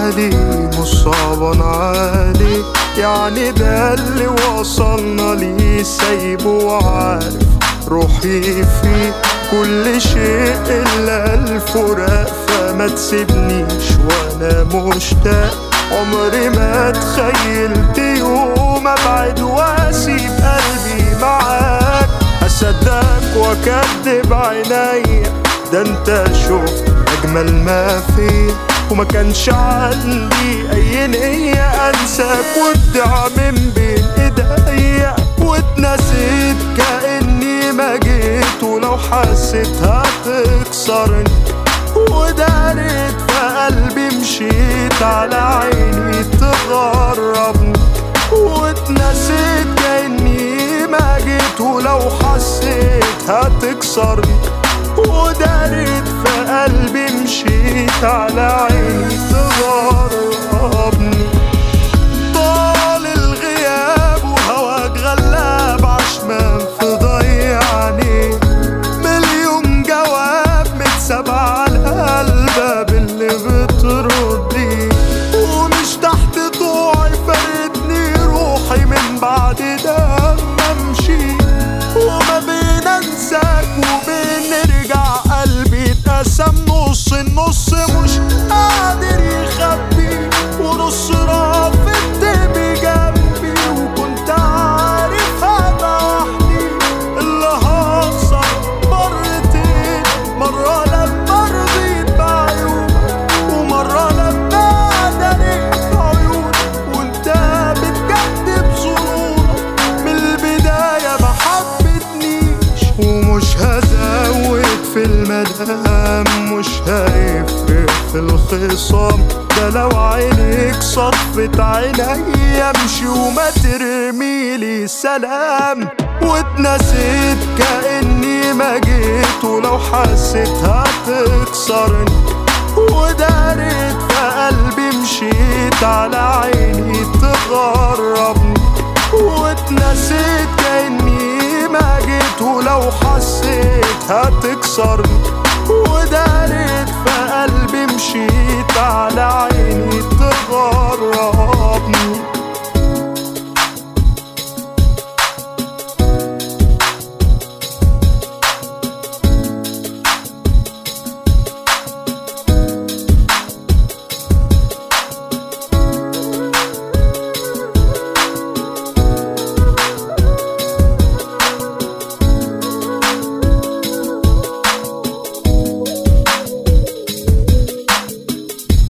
عادي مش صعبان عادي يعني ده اللي وصلنا ليه سايبه وعارف روحي فيه كل شيء إلا الفراق فما تسيبنيش وأنا مشتاق عمري ما تخيلت يوم أبعد وأسيب قلبي معاك أصدقك وأكدب عينيا ده أنت شفت أجمل ما فيا وما كانش عندي أي نية أنساك وابدع من بين إيديا واتنسيت كأني ما جيت ولو حسيت هتكسرني ودارت في قلبي مشيت على عيني تغربني واتنسيت كأني ما جيت ولو حسيت هتكسرني ودارت في قلبي مشيت على عيني تغربني طال الغياب وهواك غلاب عشمان في ضيعني مليون جواب متساب على الباب اللي بتردي ومش تحت ضوعي فردني روحي من بعد ده ما امشي وما بين انساك وبين نرجع قلبي اتقسم نص النص مش قادر يخبي ونص رافض بجنبي وكنت عارف هبقى وحدي اللي هخسر مرتين مرة لما رضيت بعيونك ومرة لما دريت عيونك وانت بتكذب ظنونك من البداية ما حبتنيش ومش هزود في المدام مش هيفرق في الخصام ده لو عينيك صفت عيني امشي وما ترميلي سلام واتنسيت كأني ما جيت ولو حسيت هتكسرني ودارت في قلبي مشيت على عيني تغربني واتنسيت كأني ما جيت ولو حسيت هتكسرني ودارت في قلبي مشيت على عيني تغربني